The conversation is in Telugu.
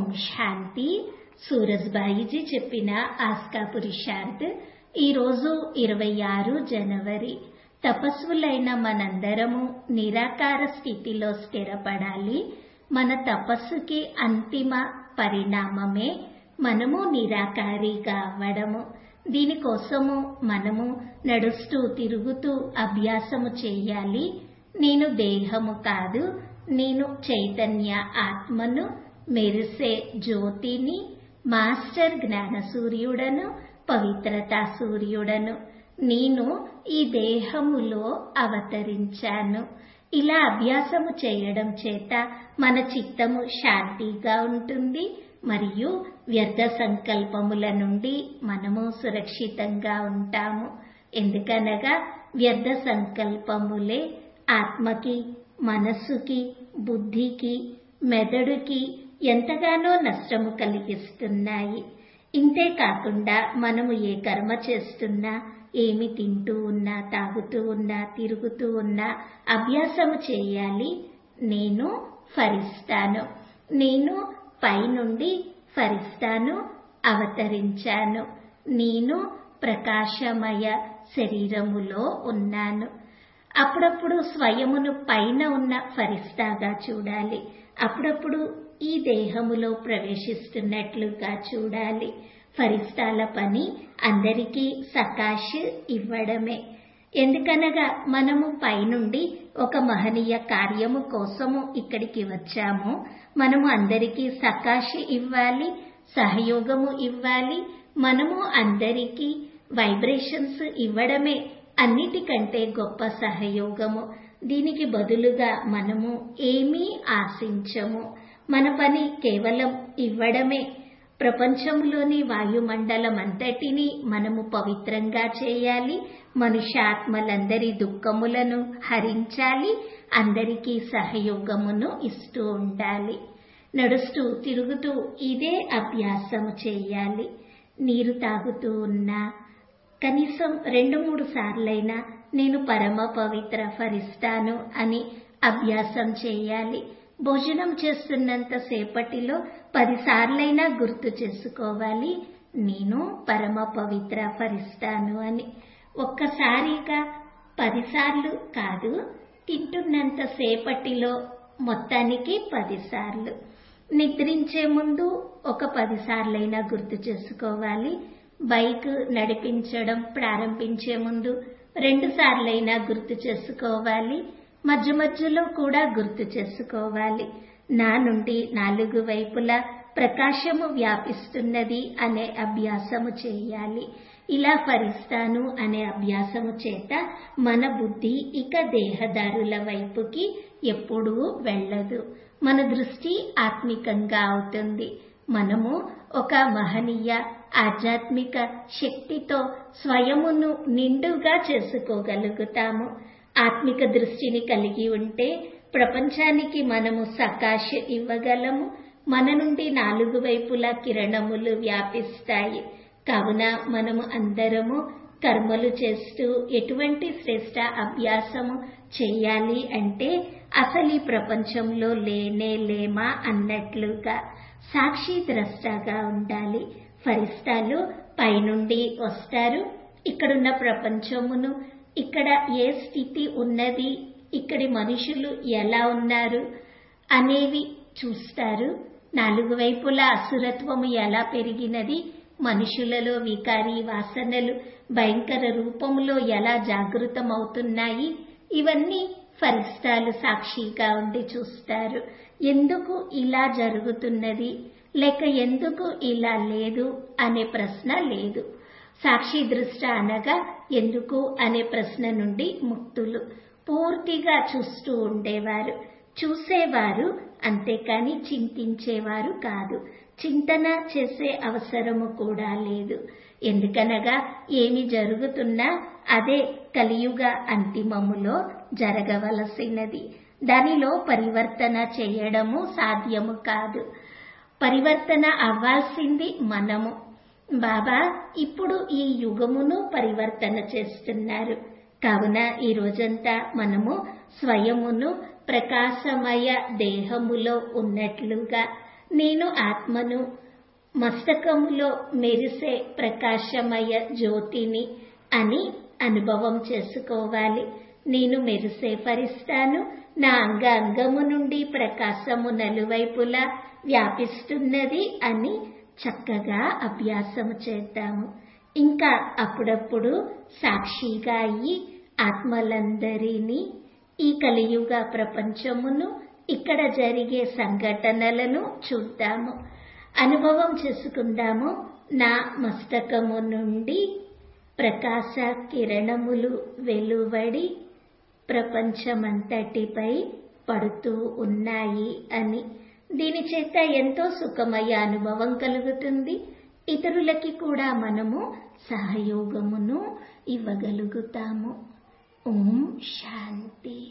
శాంతి సూరజ్బాయిజీ చెప్పిన ఆస్కా పురుషార్థ్ ఈరోజు ఇరవై ఆరు జనవరి తపస్సులైన మనందరము నిరాకార స్థితిలో స్థిరపడాలి మన తపస్సుకి అంతిమ పరిణామమే మనము నిరాకారిగా అవ్వడము దీనికోసము మనము నడుస్తూ తిరుగుతూ అభ్యాసము చేయాలి నేను దేహము కాదు నేను చైతన్య ఆత్మను మెరిసే జ్యోతిని మాస్టర్ జ్ఞాన సూర్యుడను పవిత్రతా సూర్యుడను నేను ఈ దేహములో అవతరించాను ఇలా అభ్యాసము చేయడం చేత మన చిత్తము శాంతిగా ఉంటుంది మరియు వ్యర్థ సంకల్పముల నుండి మనము సురక్షితంగా ఉంటాము ఎందుకనగా వ్యర్థ సంకల్పములే ఆత్మకి మనస్సుకి బుద్ధికి మెదడుకి ఎంతగానో నష్టము కలిగిస్తున్నాయి ఇంతే కాకుండా మనము ఏ కర్మ చేస్తున్నా ఏమి తింటూ ఉన్నా తాగుతూ ఉన్నా తిరుగుతూ ఉన్నా అభ్యాసము చేయాలి నేను ఫరిస్తాను నేను పైనుండి ఫరిస్తాను అవతరించాను నేను ప్రకాశమయ శరీరములో ఉన్నాను అప్పుడప్పుడు స్వయమును పైన ఉన్న ఫరిస్తాగా చూడాలి అప్పుడప్పుడు ఈ దేహములో ప్రవేశిస్తున్నట్లుగా చూడాలి ఫరిస్తాల పని అందరికీ సకాష్ ఇవ్వడమే ఎందుకనగా మనము పైనుండి ఒక మహనీయ కార్యము కోసము ఇక్కడికి వచ్చాము మనము అందరికీ సకాష్ ఇవ్వాలి సహయోగము ఇవ్వాలి మనము అందరికీ వైబ్రేషన్స్ ఇవ్వడమే అన్నిటికంటే గొప్ప సహయోగము దీనికి బదులుగా మనము ఏమీ ఆశించము మన పని కేవలం ఇవ్వడమే ప్రపంచంలోని వాయుమండలం అంతటిని మనము పవిత్రంగా చేయాలి మనుష్యాత్మలందరి దుఃఖములను హరించాలి అందరికీ సహయోగమును ఇస్తూ ఉండాలి నడుస్తూ తిరుగుతూ ఇదే అభ్యాసము చేయాలి నీరు తాగుతూ ఉన్నా కనీసం రెండు మూడు సార్లైనా నేను పరమ పవిత్ర ఫరిస్తాను అని అభ్యాసం చేయాలి భోజనం చేస్తున్నంత సేపటిలో పదిసార్లైనా గుర్తు చేసుకోవాలి నేను పరమ పవిత్ర ఫరిస్తాను అని ఒక్కసారిగా పదిసార్లు కాదు తింటున్నంత సేపటిలో మొత్తానికి పదిసార్లు నిద్రించే ముందు ఒక పదిసార్లైనా గుర్తు చేసుకోవాలి బైక్ నడిపించడం ప్రారంభించే ముందు రెండు సార్లైనా గుర్తు చేసుకోవాలి మధ్య మధ్యలో కూడా గుర్తు చేసుకోవాలి నా నుండి నాలుగు వైపులా ప్రకాశము వ్యాపిస్తున్నది అనే అభ్యాసము చేయాలి ఇలా ఫరిస్తాను అనే అభ్యాసము చేత మన బుద్ధి ఇక దేహదారుల వైపుకి ఎప్పుడూ వెళ్ళదు మన దృష్టి ఆత్మికంగా అవుతుంది మనము ఒక మహనీయ ఆధ్యాత్మిక శక్తితో స్వయమును నిండుగా చేసుకోగలుగుతాము ఆత్మిక దృష్టిని కలిగి ఉంటే ప్రపంచానికి మనము సకాశ ఇవ్వగలము మన నుండి నాలుగు వైపులా కిరణములు వ్యాపిస్తాయి కావున మనము అందరము కర్మలు చేస్తూ ఎటువంటి శ్రేష్ట అభ్యాసము చేయాలి అంటే అసలు ఈ ప్రపంచంలో లేనే లేమా అన్నట్లుగా సాక్షి ద్రష్టగా ఉండాలి ఫరిస్తాలు పైనుండి వస్తారు ఇక్కడున్న ప్రపంచమును ఇక్కడ ఏ స్థితి ఉన్నది ఇక్కడి మనుషులు ఎలా ఉన్నారు అనేవి చూస్తారు నాలుగు వైపుల అసురత్వము ఎలా పెరిగినది మనుషులలో వికారి వాసనలు భయంకర రూపములో ఎలా జాగృతమవుతున్నాయి ఇవన్నీ ఫరిస్తాలు సాక్షిగా ఉండి చూస్తారు ఎందుకు ఇలా జరుగుతున్నది లేక ఎందుకు ఇలా లేదు అనే ప్రశ్న లేదు సాక్షి దృష్ట అనగా ఎందుకు అనే ప్రశ్న నుండి ముక్తులు పూర్తిగా చూస్తూ ఉండేవారు చూసేవారు అంతేకాని చింతించేవారు కాదు చింతన చేసే అవసరము కూడా లేదు ఎందుకనగా ఏమి జరుగుతున్నా అదే కలియుగ అంతిమములో జరగవలసినది దానిలో పరివర్తన చేయడము సాధ్యము కాదు పరివర్తన అవ్వాల్సింది మనము బాబా ఇప్పుడు ఈ యుగమును పరివర్తన చేస్తున్నారు కావున ఈ రోజంతా మనము స్వయమును ప్రకాశమయ దేహములో ఉన్నట్లుగా నేను ఆత్మను మస్తకములో మెరిసే ప్రకాశమయ జ్యోతిని అని అనుభవం చేసుకోవాలి నేను మెరిసే ఫరిస్తాను నా అంగ అంగము నుండి ప్రకాశము నలువైపులా వ్యాపిస్తున్నది అని చక్కగా అభ్యాసము చేద్దాము ఇంకా అప్పుడప్పుడు సాక్షిగా అయ్యి ఆత్మలందరినీ ఈ కలియుగ ప్రపంచమును ఇక్కడ జరిగే సంఘటనలను చూద్దాము అనుభవం చేసుకుందాము నా మస్తకము నుండి ప్రకాశ కిరణములు వెలువడి ప్రపంచమంతటిపై పడుతూ ఉన్నాయి అని దీని చేత ఎంతో సుఖమయ అనుభవం కలుగుతుంది ఇతరులకి కూడా మనము సహయోగమును ఇవ్వగలుగుతాము ఓం శాంతి